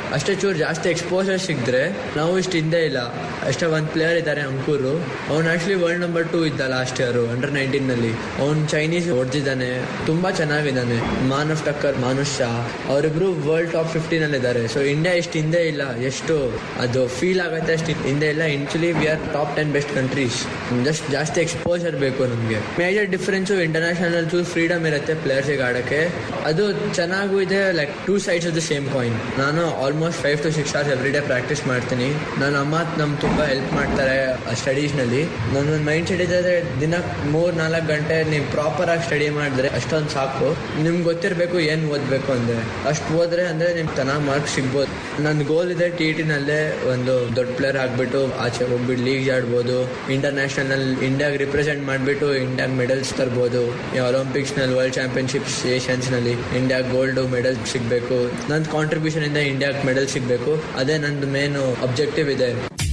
ಅಷ್ಟೇ ಚೂರು ಜಾಸ್ತಿ ಎಕ್ಸ್ಪೋಜರ್ ಸಿಕ್ಕಿದ್ರೆ ನಾವು ಇಷ್ಟು ಹಿಂದೆ ಇಲ್ಲ ಅಷ್ಟೇ ಒಂದು ಪ್ಲೇಯರ್ ಇದ್ದಾರೆ ಅಂಕೂರು ಅವ್ನು ಆಕ್ಚುಲಿ ವರ್ಲ್ಡ್ ನಂಬರ್ ಟೂ ಇದ್ದ ಲಾಸ್ಟ್ ಇಯರ್ ಅಂಡರ್ ನೈನ್ಟೀನಲ್ಲಿ ಅವ್ನು ಚೈನೀಸ್ ಹೊಡೆದಿದ್ದಾನೆ ತುಂಬಾ ಚೆನ್ನಾಗಿದ್ದಾನೆ ಮಾನವ್ ಟಕ್ಕರ್ ಮಾನುಷ್ ಶಾ ಅವರಿಬ್ರು ವರ್ಲ್ಡ್ ಟಾಪ್ ಫಿಫ್ಟೀನಲ್ಲಿ ಇದ್ದಾರೆ ಸೊ ಇಂಡಿಯಾ ಇಷ್ಟು ಹಿಂದೆ ಇಲ್ಲ ಎಷ್ಟು ಅದು ಫೀಲ್ ಆಗುತ್ತೆ ಅಷ್ಟು ಹಿಂದೆ ಇಲ್ಲ actually we are top ten best countries just ಜಾಸ್ತಿ ಎಕ್ಸ್ಪೋಜರ್ ಬೇಕು ನಮಗೆ ಮೇಜರ್ ಡಿಫ್ರೆನ್ಸು ಇಂಟರ್ನ್ಯಾಷನಲ್ ಚೂರು ಫ್ರೀಡಮ್ ಇರುತ್ತೆ ಪ್ಲೇಯರ್ಸಿಗೆ ಆಡೋಕ್ಕೆ ಅದು ಚೆನ್ನಾಗೂ ಇದೆ like two sides of the same coin ನಾನು almost five to six hours every day practice ಮಾಡ್ತೀನಿ ನನ್ನ ಅಮ್ಮ ನಮ್ಗೆ ತುಂಬ ಹೆಲ್ಪ್ ಮಾಡ್ತಾರೆ ಸ್ಟಡೀಸ್ನಲ್ಲಿ ನನ್ನ ಮೈಂಡ್ ಸೆಟ್ ಇದೆ ದಿನ ಮೂರು ನಾಲ್ಕು ಗಂಟೆ ನೀವು ಪ್ರಾಪರಾಗಿ ಸ್ಟಡಿ ಮಾಡಿದ್ರೆ ಅಷ್ಟೊಂದು ಸಾಕು ನಿಮ್ಗೆ ಗೊತ್ತಿರಬೇಕು ಏನು ಓದಬೇಕು ಅಂದರೆ ಅಷ್ಟು ಓದ್ರೆ ಅಂದರೆ ನಿಮ್ಗೆ ಚೆನ್ನಾಗಿ ಮಾರ್ಕ್ಸ್ ಸಿಗ್ಬೋದು ನನ್ನ ಗೋಲ್ ಇದೆ ಟಿ ಟಿನಲ್ಲೇ ಒಂದು ದೊಡ್ಡ ಪ್ಲೇಯರ್ ಆಗಿಬಿಟ್ಟು ಆಚೆ ಹೋಗ್ಬಿಟ್ಟು ಲೀಗ್ ಆಡ್ಬೋದು ಇಂಟರ್ನ್ಯಾಷನಲ್ ಇಂಡಿಯಾಗೆ ರಿಪ್ರೆಸೆಂಟ್ ಮಾಡಿಬಿಟ್ಟು ಇಂಡಿಯಾಗೆ ಮೆಡಲ್ಸ್ ತರ್ಬೋದು ಒಲಿಂಪಿಕ್ಸ್ನಲ್ಲಿ ವರ್ಲ್ಡ್ ಚಾಂಪಿಯನ್ಶಿಪ್ಸ್ ಏಷ್ಯನ್ಸ್ನಲ್ಲಿ ಇಂಡಿಯಾ ಗೋಲ್ಡ್ ಮೆಡಲ್ ಸಿಗಬೇಕು ನನ್ನ ಕಾಂಟ್ರಿಬ್ಯೂಷನ್ ಇಂದ ಇಂಡಿಯಾಗೆ ಮೆಡಲ್ ಸಿಗಬೇಕು ಅದೇ ನಂದು ಮೇನ್ ಅಬ್ಜೆಕ್ಟಿವ್ ಇದೆ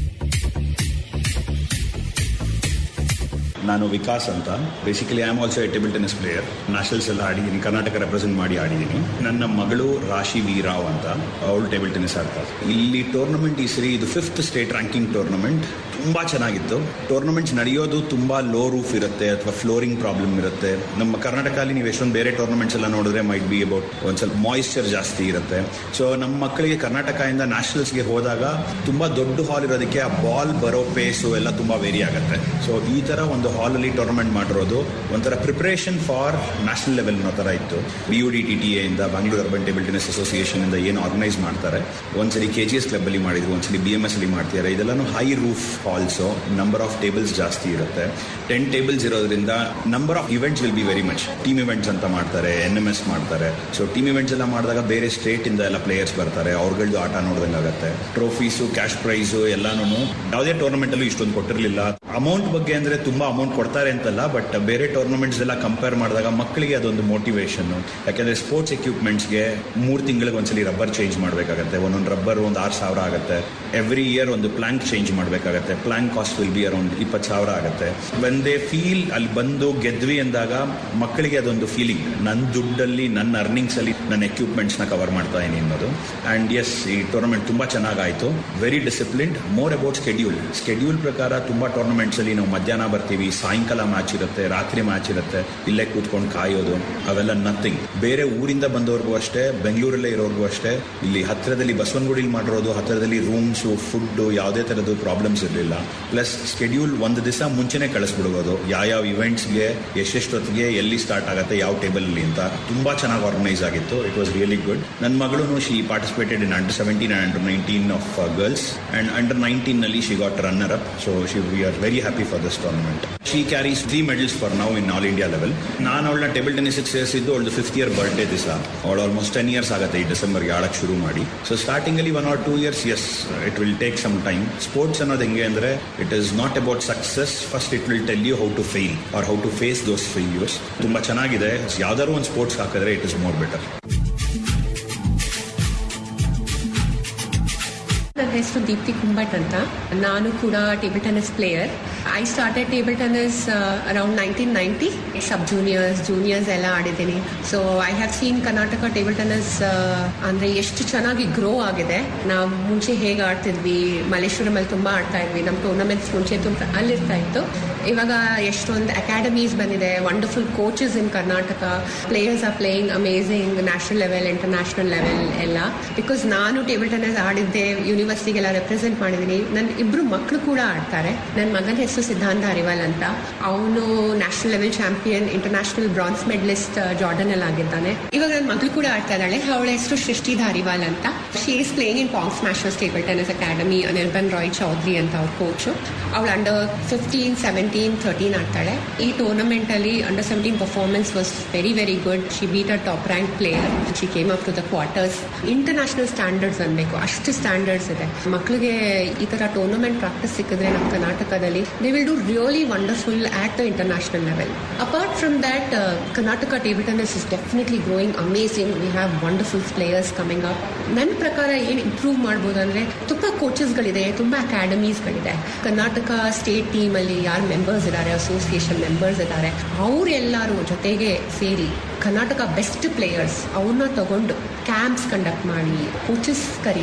ನಾನು ವಿಕಾಸ್ ಅಂತ basically I am also a table tennis player nationals ಎಲ್ಲ ಆಡಿದ್ದೀನಿ ಕರ್ನಾಟಕ ರೆಪ್ರೆಸೆಂಟ್ ಮಾಡಿ ಆಡಿದ್ದೀನಿ ನನ್ನ ಮಗಳು ರಾಶಿ ವಿ ರಾವ್ ಅಂತ ಅವಳು ಟೇಬಲ್ ಟೆನ್ನಿಸ್ ಆಡ್ತಾರೆ ಇಲ್ಲಿ ಟೂರ್ನಮೆಂಟ್ ಈ ಸರಿ ಇದು ಫಿಫ್ತ್ ಸ್ಟೇಟ್ ರ್ಯಾಂಕಿಂಗ್ ಟೂರ್ನಮೆಂಟ್ ತುಂಬ ಚೆನ್ನಾಗಿತ್ತು ಟೂರ್ನಮೆಂಟ್ಸ್ ನಡೆಯೋದು ತುಂಬ ಲೋ ರೂಫ್ ಇರುತ್ತೆ ಅಥವಾ ಫ್ಲೋರಿಂಗ್ ಪ್ರಾಬ್ಲಮ್ ಇರುತ್ತೆ ನಮ್ಮ ಕರ್ನಾಟಕದಲ್ಲಿ ನೀವು ಎಷ್ಟೊಂದು ಬೇರೆ ಟೂರ್ನಮೆಂಟ್ಸ್ ಎಲ್ಲ ನೋಡಿದ್ರೆ ಮೈಟ್ ಬಿ ಅಬೌಟ್ ಒಂದು ಸ್ವಲ್ಪ ಮಾಯಿಶ್ಚರ್ ಜಾಸ್ತಿ ಇರುತ್ತೆ ಸೊ ನಮ್ಮ ಮಕ್ಕಳಿಗೆ ಕರ್ನಾಟಕದಿಂದ ನ್ಯಾಷನಲ್ಸ್ಗೆ ಹೋದಾಗ ತುಂಬ ದೊಡ್ಡ ಹಾಲ್ ಇರೋದಕ್ಕೆ ಆ ಬಾಲ್ ಬರೋ ಪೇಸು ಎಲ್ಲ ತುಂಬ ವೇರಿ ಆಗುತ್ತೆ ಸೊ ಈ ಥರ ಒಂದು ಹಾಲಲ್ಲಿ ಟೂರ್ನಮೆಂಟ್ ಮಾಡಿರೋದು ಒಂಥರ ಪ್ರಿಪ್ರೇಷನ್ ಫಾರ್ ನ್ಯಾಷನಲ್ ಲೆವೆಲ್ ಅನ್ನೋ ಥರ ಇತ್ತು B U D T T ಎಯಿಂದ Bangalore urban table tennis association ಇಂದ ಏನು ಆರ್ಗನೈಸ್ ಮಾಡ್ತಾರೆ ಒಂದ್ಸಲಿ ಕೆ ಜಿ ಎಸ್ ಕ್ಲಬ್ಬಲ್ಲಿ ಮಾಡಿದ್ರು ಒಂದ್ಸಲಿ ಬಿ ಎಮ್ ಎಸ್ ಅಲ್ಲಿ ಮಾಡ್ತಿದ್ದಾರೆ ಇದೆಲ್ಲನೂ high roof halls number of tables ಜಾಸ್ತಿ ಇರುತ್ತೆ ಟೆನ್ ಟೇಬಲ್ಸ್ ಇರೋದ್ರಿಂದ number of events will be very much team events ಅಂತ ಮಾಡ್ತಾರೆ ಎನ್ ಎಮ್ ಎಸ್ ಮಾಡ್ತಾರೆ ಸೊ ಟೀಮ್ ಇವೆಂಟ್ಸ್ ಎಲ್ಲ ಮಾಡಿದಾಗ ಬೇರೆ ಸ್ಟೇಟ್ ಇಂದ ಎಲ್ಲ ಪ್ಲೇಯರ್ಸ್ ಬರ್ತಾರೆ ಅವ್ರಗಳದ್ದು ಆಟ ನೋಡ್ದಂಗೆ ಆಗುತ್ತೆ ಟ್ರೋಫೀಸು ಕ್ಯಾಶ್ ಪ್ರೈಸು ಎಲ್ಲಾನು ಯಾವುದೇ ಟೂರ್ನಮೆಂಟ್ ಅಲ್ಲೂ ಇಷ್ಟೊಂದು ಕೊಟ್ಟಿರಲಿಲ್ಲ ಅಮೌಂಟ್ ಬಗ್ಗೆ ಅಂದ್ರೆ ತುಂಬಾ ಅಮೌಂಟ್ ಕೊಡ್ತಾರೆ ಅಂತಲ್ಲ ಬಟ್ ಬೇರೆ ಟೂರ್ನಮೆಂಟ್ಸ್ ಎಲ್ಲ ಕಂಪೇರ್ ಮಾಡಿದಾಗ ಮಕ್ಕಳಿಗೆ ಅದೊಂದು ಮೋಟಿವೇಶನ್ ಯಾಕಂದ್ರೆ ಸ್ಪೋರ್ಟ್ಸ್ ಎಕ್ವಿಪ್ಮೆಂಟ್ಸ್ಗೆ ಮೂರು ತಿಂಗಳಿಗೆ ಒಂದ್ಸಲಿ ರಬ್ಬರ್ ಚೇಂಜ್ ಮಾಡಬೇಕಾಗತ್ತೆ ಒಂದೊಂದು ರಬ್ಬರ್ ಒಂದು ಆರು ಸಾವಿರ ಆಗುತ್ತೆ ಎವ್ರಿ ಇಯರ್ ಒಂದು ಪ್ಲಾಂಕ್ ಚೇಂಜ್ ಮಾಡಬೇಕಾಗತ್ತೆ plank cost will be around ಇಪ್ಪತ್ತು ಸಾವಿರ ಆಗುತ್ತೆ ವೆನ್ ದೇ ಫೀಲ್ ಅಲ್ಲಿ ಬಂದು ಗೆದ್ವಿ ಅಂದಾಗ ಮಕ್ಕಳಿಗೆ ಅದೊಂದು ಫೀಲಿಂಗ್ ನನ್ನ ದುಡ್ಡಲ್ಲಿ ನನ್ನ ಅರ್ನಿಂಗ್ಸ್ ಅಲ್ಲಿ ನನ್ನ ಎಕ್ವಿಪ್ಮೆಂಟ್ಸ್ ನ ಕವರ್ ಮಾಡ್ತಾ ಇದೀನಿ ಅನ್ನೋದು ಅಂಡ್ ಎಸ್ ಈ ಟೂರ್ನಮೆಂಟ್ ತುಂಬಾ ಚೆನ್ನಾಗಾಯ್ತು very disciplined more about schedule schedule ಪ್ರಕಾರ ತುಂಬಾ ಟೂರ್ನಮೆಂಟ್ಸ್ ಅಲ್ಲಿ ನಾವು ಮಧ್ಯಾಹ್ನ ಬರ್ತೀವಿ ಸಾಯಂಕಾಲ ಮ್ಯಾಚ್ ಇರುತ್ತೆ ರಾತ್ರಿ ಮ್ಯಾಚ್ ಇರುತ್ತೆ ಇಲ್ಲೇ ಕೂತ್ಕೊಂಡು ಕಾಯೋದು ಅವೆಲ್ಲ ನಥಿಂಗ್ ಬೇರೆ ಊರಿಂದ ಬಂದವ್ರಿಗೂ ಅಷ್ಟೇ ಬೆಂಗಳೂರಲ್ಲೇ ಇರೋರ್ಗೂ ಅಷ್ಟೇ ಇಲ್ಲಿ ಹತ್ತಿರದಲ್ಲಿ ಬಸವನಗುಡಿಲಿ ಮಾಡಿರೋದು ಹತ್ತಿರದಲ್ಲಿ ರೂಮ್ಸು ಫುಡ್ಡು ಯಾವುದೇ ಥರದ್ದು ಪ್ರಾಬ್ಲಮ್ಸ್ ಇರಲಿಲ್ಲ ಪ್ಲಸ್ ಸ್ಕೆಡ್ಯೂಲ್ ಒಂದು ದಿವಸ ಮುಂಚೆನೇ ಕಳಿಸ್ಬಿಡ್ಬೋದು ಯಾವ್ಯಾವ ಇವೆಂಟ್ಸ್ಗೆ ಎಷ್ಟೆಷ್ಟೊತ್ತಿಗೆ ಎಲ್ಲಿ ಸ್ಟಾರ್ಟ್ ಆಗುತ್ತೆ ಯಾವ ಟೇಬಲ್ ಅಲ್ಲಿ ಅಂತ ತುಂಬಾ ಚೆನ್ನಾಗಿ ಆರ್ಗನೈಸ್ ಆಗಿತ್ತು ಇಟ್ ವಾಸ್ ರಿಯಲಿ ಗುಡ್ ನನ್ನ ಮಗಳು she participated in under seventeen and under nineteen of girls and under nineteen ನಲ್ಲಿ she got runner up so she we are very happy for this tournament she carries three medals for now in all India level ನಾನು ಅವಳನ್ನ table tennis ಸೇರಿಸಿದ್ದು ಅವಳು fifth year birthday ದಿವಸ ಅವಳು almost ten years ಆಗುತ್ತೆ ಈ ಡಿಸೆಂಬರ್ಗೆ ಆಡಕ್ಕೆ ಶುರು ಮಾಡಿ ಸೊ ಸ್ಟಾರ್ಟಿಂಗ್ ಅಲ್ಲಿ one or two years as it will take some time sports ಅನ್ನೋದು ಹೆಂಗೆ ಅಂದ್ರೆ it is not about success first it will tell you how to fail or how to face those failures ತುಂಬಾ ಚೆನ್ನಾಗಿದೆ ಯಾವ್ದಾದ್ರು ಒಂದು sports ಹಾಕಿದ್ರೆ it is more better ನನ್ನ ಹೆಸರು ದೀಪ್ತಿ ಕುಂಬಟ್ ಅಂತ ನಾನು ಕೂಡ table tennis player I started table tennis around nineteen ninety sub juniors juniors ಎಲ್ಲ ಆಡಿದ್ದೀನಿ so I have seen Karnataka table tennis ಅಂದರೆ ಎಷ್ಟು ಚೆನ್ನಾಗಿ ಗ್ರೋ ಆಗಿದೆ ನಾವು ಮುಂಚೆ ಹೇಗೆ ಆಡ್ತಿದ್ವಿ ಮಲ್ಲೇಶ್ವರಮಲ್ಲಿ ತುಂಬ ಆಡ್ತಾ ಇದ್ವಿ ನಮ್ಮ ಟೂರ್ನಮೆಂಟ್ಸ್ ಮುಂಚೆ ತುಂಬ ಅಲ್ಲಿರ್ತಾ ಇತ್ತು ಇವಾಗ ಎಷ್ಟೊಂದು ಅಕಾಡೆಮೀಸ್ ಬಂದಿದೆ wonderful coaches in Karnataka players are playing amazing national level international level ಎಲ್ಲ ಬಿಕಾಸ್ ನಾನು ಟೇಬಲ್ ಟೆನ್ನಿಸ್ ಆಡಿದ್ದೆ ಯೂನಿವರ್ಸಿಟಿಗೆಲ್ಲ ರೆಪ್ರೆಸೆಂಟ್ ಮಾಡಿದ್ದೀನಿ ನನ್ನ ಇಬ್ಬರು ಮಕ್ಕಳು ಕೂಡ ಆಡ್ತಾರೆ ನನ್ನ ಮಗನ ಹೆಸರು ಸಿದ್ಧಾಂತ ಹರಿವಾಲ್ ಅಂತ ಅವನು national level champion international bronze medalist Jordan ಅಲ್ಲಿ ಆಗಿದ್ದಾನೆ ಇವಾಗ ನನ್ನ ಮಗಳು ಕೂಡ ಆಡ್ತಾ ಇದ್ದಾಳೆ ಅವಳ ಹೆಸರು ಸೃಷ್ಟಿ ಧಾರಿವಾಲ್ ಅಂತ she is playing in pong smashers table tennis academy Anirban Roy Chowdhury ಅಂತ ಅವ್ರ ಕೋಚು ಅವಳು ಅಂಡರ್ ಫಿಫ್ಟೀನ್ ಸೆವೆಂಟೀನ್ ಥರ್ಟೀನ್ ಆಡ್ತಾಳೆ ಈ ಟೂರ್ನಮೆಂಟ್ ಅಲ್ಲಿ under seventeen performance was very very good she beat a top rank player she came up to the quarters international standards ಅನ್ಬೇಕು ಅಷ್ಟು standards ಇದೆ ಮಕ್ಕಳಿಗೆ ಈ ತರ ಟೂರ್ನಮೆಂಟ್ ಪ್ರಾಕ್ಟೀಸ್ ಸಿಕ್ಕಿದ್ರೆ ನಮ್ಮ ಕರ್ನಾಟಕದಲ್ಲಿ they will do really wonderful at the international level apart from that Karnataka table tennis is definitely growing amazing we have wonderful players coming up ನನ್ನ ಪ್ರಕಾರ ಏನು ಇಂಪ್ರೂವ್ ಮಾಡ್ಬೋದು ಅಂದ್ರೆ ತುಂಬ ಕೋಚಸ್ಗಳಿದೆ ತುಂಬ ಅಕಾಡೆಮೀಸ್ಗಳಿದೆ ಕರ್ನಾಟಕ ಸ್ಟೇಟ್ ಟೀಮಲ್ಲಿ ಯಾರು ಮೆಂಬರ್ಸ್ ಇದ್ದಾರೆ ಅಸೋಸಿಯೇಷನ್ ಮೆಂಬರ್ಸ್ ಇದ್ದಾರೆ ಅವರೆಲ್ಲರೂ ಜೊತೆಗೆ ಸೇರಿ ಕರ್ನಾಟಕ ಬೆಸ್ಟ್ ಪ್ಲೇಯರ್ಸ್ ಅವ್ರನ್ನ ತಗೊಂಡು ಕ್ಯಾಂಪ್ಸ್ ಕಂಡಕ್ಟ್ ಮಾಡಿ ಕೋಚಸ್ ಕರಿ